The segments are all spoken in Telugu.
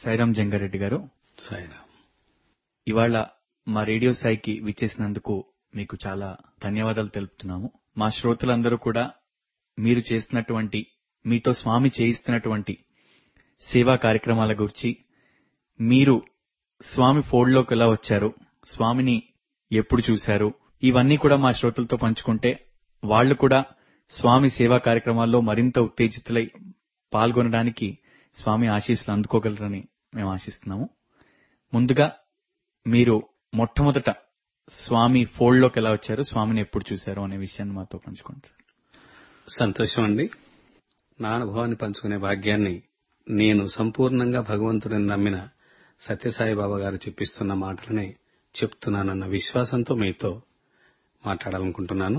సాయిరాం జంగారెడ్డి గారు సాయిరామ్ ఇవాళ మా రేడియో సాయికి విచ్చేసినందుకు మీకు చాలా ధన్యవాదాలు తెలుపుతున్నాము మా శ్రోతలందరూ కూడా మీరు చేస్తున్నటువంటి మీతో స్వామి చేయిస్తున్నటువంటి సేవా కార్యక్రమాల గురించి మీరు స్వామి ఫోల్డ్లోకి ఎలా వచ్చారు స్వామిని ఎప్పుడు చూశారు ఇవన్నీ కూడా మా శ్రోతలతో పంచుకుంటే వాళ్ళు కూడా స్వామి సేవా కార్యక్రమాల్లో మరింత ఉత్తేజితులై పాల్గొనడానికి స్వామి ఆశీస్సులు అందుకోగలరని మేము ఆశిస్తున్నాము ముందుగా మీరు మొట్టమొదట స్వామి ఫోల్డ్లోకి ఎలా వచ్చారు స్వామిని ఎప్పుడు చూశారు అనే విషయాన్ని మాతో పంచుకోండి సార్ సంతోషం అండి నా అనుభవాన్ని పంచుకునే భాగ్యాన్ని నేను సంపూర్ణంగా భగవంతుడిని నమ్మిన సత్యసాయి బాబా గారు చెప్పిస్తున్న మాటలనే చెప్తున్నానన్న విశ్వాసంతో మీతో మాట్లాడాలనుకుంటున్నాను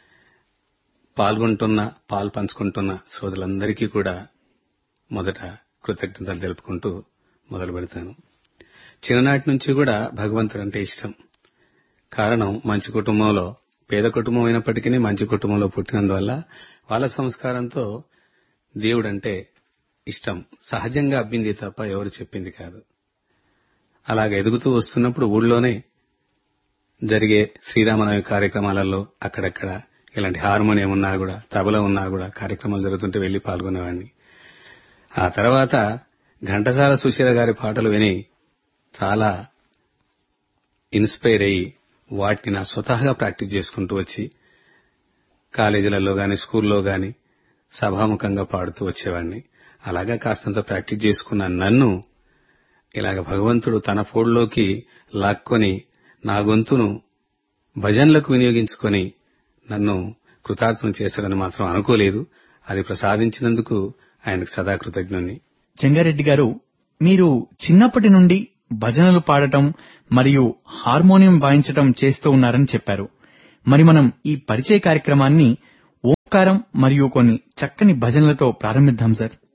పాల్గొంటున్న పాలు పంచుకుంటున్న సోదరులందరికీ కూడా మొదట కృతజ్ఞతలు తెలుపుకుంటూ మొదలు పెడతాను చిన్ననాటి నుంచి కూడా భగవంతుడు అంటే ఇష్టం కారణం మంచి కుటుంబంలో పేద కుటుంబం అయినప్పటికీ మంచి కుటుంబంలో పుట్టినందువల్ల వాళ్ళ సంస్కారంతో దేవుడంటే ఇష్టం సహజంగా అబ్బింది తప్ప ఎవరు చెప్పింది కాదు అలాగ ఎదుగుతూ వస్తున్నప్పుడు ఊళ్ళోనే జరిగే శ్రీరామనవమి కార్యక్రమాలలో అక్కడక్కడ ఇలాంటి హార్మోనియం ఉన్నా కూడా తబలా ఉన్నా కూడా కార్యక్రమాలు జరుగుతుంటే వెళ్లి పాల్గొనేవాడిని ఆ తర్వాత ఘంటసాల సుశీల గారి పాటలు విని చాలా ఇన్స్పైర్ అయ్యి వాటిని నా స్వతహాగా ప్రాక్టీస్ చేసుకుంటూ వచ్చి కాలేజీలలో గాని స్కూల్లో గాని సభాముఖంగా పాడుతూ వచ్చేవాడిని అలాగా కాస్తంత ప్రాక్టీస్ చేసుకున్న నన్ను ఇలాగ భగవంతుడు తన ఫోడ్లోకి లాక్కొని నా గొంతును భజనలకు వినియోగించుకొని నన్ను కృతార్థం చేశాడని మాత్రం అనుకోలేదు అది ప్రసాదించినందుకు ఆయనకు సదా కృతజ్ఞుణ్ణి జంగారెడ్డి గారు మీరు చిన్నప్పటి నుండి భజనలు పాడటం మరియు హార్మోనియం వాయించటం చేస్తూ ఉన్నారని చెప్పారు మరి మనం ఈ పరిచయ కార్యక్రమాన్ని ఓంకారం మరియు కొన్ని చక్కని భజనలతో ప్రారంభిద్దాం సార్